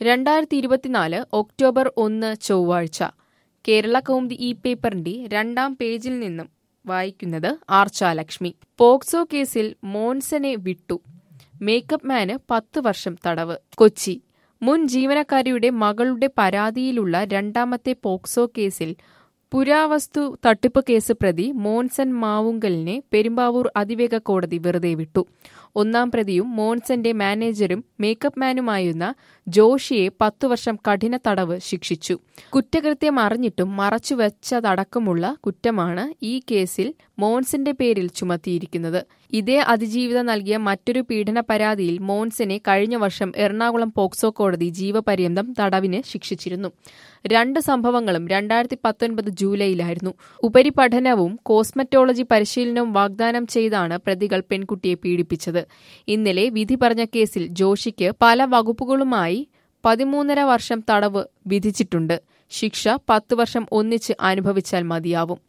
രണ്ടായിരത്തി ഇരുപത്തിനാല് ഒക്ടോബർ ഒന്ന് ചൊവ്വാഴ്ച കേരള കൗമുദി ഈ പേപ്പറിന്റെ രണ്ടാം പേജിൽ നിന്നും വായിക്കുന്നത് ആർച്ചാലക്ഷ്മി പോക്സോ കേസിൽ മോൻസനെ വിട്ടു മേക്കപ്പ് മാന് പത്ത് വർഷം തടവ് കൊച്ചി മുൻ ജീവനക്കാരിയുടെ മകളുടെ പരാതിയിലുള്ള രണ്ടാമത്തെ പോക്സോ കേസിൽ പുരാവസ്തു തട്ടിപ്പ് കേസ് പ്രതി മോൻസൻ മാവുങ്കലിനെ പെരുമ്പാവൂർ അതിവേഗ കോടതി വെറുതെ വിട്ടു ഒന്നാം പ്രതിയും മോൻസന്റെ മാനേജരും മേക്കപ്പ് മാനുമായിരുന്ന ജോഷിയെ പത്തു വർഷം കഠിന തടവ് ശിക്ഷിച്ചു കുറ്റകൃത്യം അറിഞ്ഞിട്ടും മറച്ചുവെച്ചതടക്കമുള്ള കുറ്റമാണ് ഈ കേസിൽ മോൻസിന്റെ പേരിൽ ചുമത്തിയിരിക്കുന്നത് ഇതേ അതിജീവിത നൽകിയ മറ്റൊരു പീഡന പരാതിയിൽ മോൻസിനെ കഴിഞ്ഞ വർഷം എറണാകുളം പോക്സോ കോടതി ജീവപര്യന്തം തടവിന് ശിക്ഷിച്ചിരുന്നു രണ്ട് സംഭവങ്ങളും രണ്ടായിരത്തി പത്തൊൻപത് ജൂലൈയിലായിരുന്നു ഉപരിപഠനവും കോസ്മറ്റോളജി പരിശീലനവും വാഗ്ദാനം ചെയ്താണ് പ്രതികൾ പെൺകുട്ടിയെ പീഡിപ്പിച്ചത് ഇന്നലെ വിധി പറഞ്ഞ കേസിൽ ജോഷിക്ക് പല വകുപ്പുകളുമായി പതിമൂന്നര വർഷം തടവ് വിധിച്ചിട്ടുണ്ട് ശിക്ഷ പത്ത് വർഷം ഒന്നിച്ച് അനുഭവിച്ചാൽ മതിയാവും